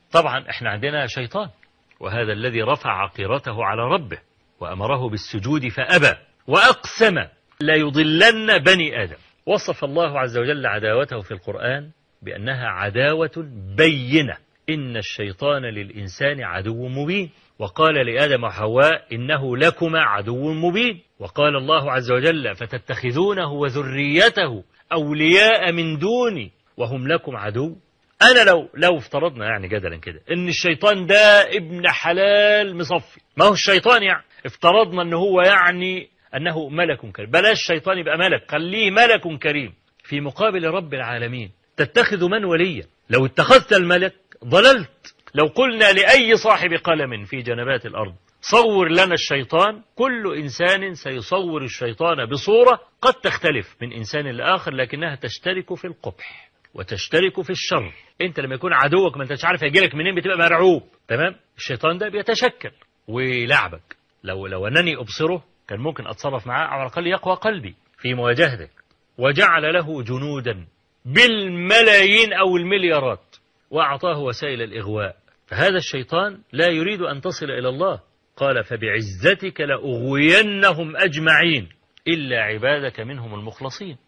طبعا احنا عندنا شيطان وهذا الذي رفع عقيرته على ربه وأمره بالسجود فأبى وأقسم لا يضلن بني آدم وصف الله عز وجل عداوته في القرآن بأنها عداوة بينة إن الشيطان للإنسان عدو مبين وقال لآدم وحواء إنه لكما عدو مبين وقال الله عز وجل فتتخذونه وذريته أولياء من دوني وهم لكم عدو أنا لو لو افترضنا يعني جدلا كده إن الشيطان ده ابن حلال مصفي ما هو الشيطان يعني افترضنا إن هو يعني أنه ملك كريم بلاش الشيطان يبقى ملك خليه ملك كريم في مقابل رب العالمين تتخذ من وليا لو اتخذت الملك ضللت لو قلنا لأي صاحب قلم في جنبات الأرض صور لنا الشيطان كل إنسان سيصور الشيطان بصورة قد تختلف من إنسان لآخر لكنها تشترك في القبح وتشترك في الشر انت لما يكون عدوك ما انتش عارف هيجيلك منين بتبقى مرعوب تمام الشيطان ده بيتشكل ويلعبك لو لو انني ابصره كان ممكن اتصرف معاه او على الاقل يقوى قلبي في مواجهتك وجعل له جنودا بالملايين او المليارات واعطاه وسائل الاغواء فهذا الشيطان لا يريد ان تصل الى الله قال فبعزتك لاغوينهم اجمعين الا عبادك منهم المخلصين